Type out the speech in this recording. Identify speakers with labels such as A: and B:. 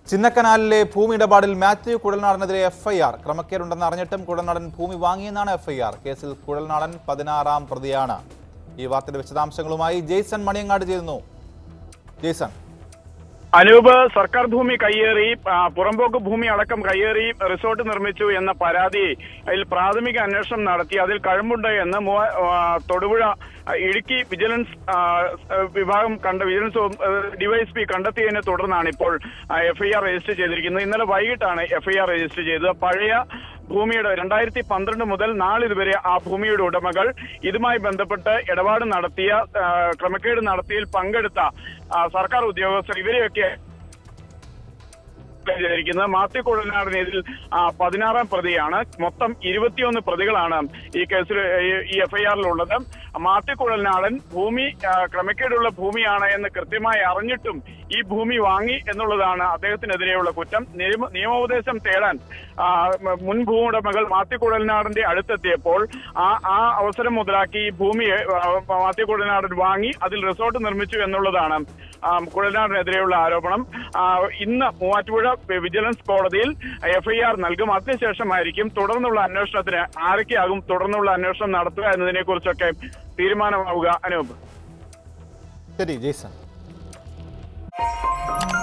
A: ചിന്നക്കനാലിലെ ഭൂമി ഇടപാടിൽ മാത്യു കുഴൽനാടനെതിരെ എഫ്ഐആർ ക്രമക്കേടുണ്ടെന്ന് അറിഞ്ഞിട്ടും കുഴൽനാടൻ ഭൂമി വാങ്ങിയെന്നാണ് എഫ്ഐആർ കേസിൽ കുഴൽനാടൻ പതിനാറാം പ്രതിയാണ് ഈ വാർത്തയുടെ വിശദാംശങ്ങളുമായി ജെയ്സൺ മണിയങ്ങാട് ചെയ്യുന്നു ജെയ്സൺ
B: അനൂപ് സർക്കാർ ഭൂമി കയ്യേറി ആ, പുറമ്പോക്ക് ഭൂമി അടക്കം കയ്യേറി റിസോർട്ട് നിർമ്മിച്ചു എന്ന പരാതി അതിൽ പ്രാഥമിക അന്വേഷണം നടത്തി അതിൽ കഴമ്പുണ്ട് എന്ന് മൂവ- ആ, തൊടുപുഴ ആ, ഇടുക്കി വിജിലൻസ് ആ, വിഭാഗം കണ്ട വിജിലൻസ് ഡിവൈഎസ്പി കണ്ടെത്തിയതിനെ തുടർന്നാണ് ഇപ്പോൾ എഫ്ഐആർ രജിസ്റ്റർ ചെയ്തിരിക്കുന്നത് ഇന്നലെ വൈകിട്ടാണ് എഫ്ഐആർ രജിസ്റ്റർ ചെയ്തത് പഴയ ഭൂമിയുടെ രണ്ടായിരത്തി പന്ത്രണ്ട് മുതൽ നാളിതുവരെ ആ ഭൂമിയുടെ ഉടമകൾ ഇതുമായി ബന്ധപ്പെട്ട് ഇടപാട് നടത്തിയ ആ, ക്രമക്കേട് നടത്തിയതിൽ പങ്കെടുത്ത ആ, സർക്കാർ ഉദ്യോഗസ്ഥർ ഇവരെയൊക്കെ ചെയ്തിരിക്കുന്നത് മാത്യു കുഴൽനാടൻ ഇതിൽ ആ, പതിനാറാം പ്രതിയാണ് മൊത്തം ഇരുപത്തിയൊന്ന് പ്രതികളാണ് ഈ കേസിൽ ഈ- ഈ എഫ്ഐആറിലുള്ളത് മാത്യു കുഴൽനാടൻ ഭൂമി ആ, ക്രമക്കേടുള്ള ഭൂമിയാണ് എന്ന് കൃത്യമായി അറിഞ്ഞിട്ടും ഈ ഭൂമി വാങ്ങി എന്നുള്ളതാണ് അദ്ദേഹത്തിനെതിരെയുള്ള കുറ്റം നിയമ- നിയമോപദേശം തേടാൻ ആ, മ- മുൻ ഭൂവുടമകൾ മാത്യു കുഴൽനാടന്റെ അടുത്തെത്തിയപ്പോൾ ആ ആ അവസരം മുതലാക്കി ഈ ഭൂമിയെ ആ, മാത്യു കുഴൽനാടൻ വാങ്ങി അതിൽ റിസോർട്ട് നിർമ്മിച്ചു എന്നുള്ളതാണ് ആ, കുഴൽനാടിനെതിരെയുള്ള ആരോപണം ആ, ഇന്ന് മൂവാറ്റുപുഴ വിജിലൻസ് കോടതിയിൽ എഫ്ഐആർ നൽകും അതിനുശേഷമായിരിക്കും തുടർന്നുള്ള അന്വേഷണത്തിന് ആരൊക്കെയാകും തുടർന്നുള്ള അന്വേഷണം നടത്തുക എന്നതിനെ കുറിച്ചൊക്കെ തീരുമാനമാവുക അനൂപ്
A: ശരി ജെയ്സൺ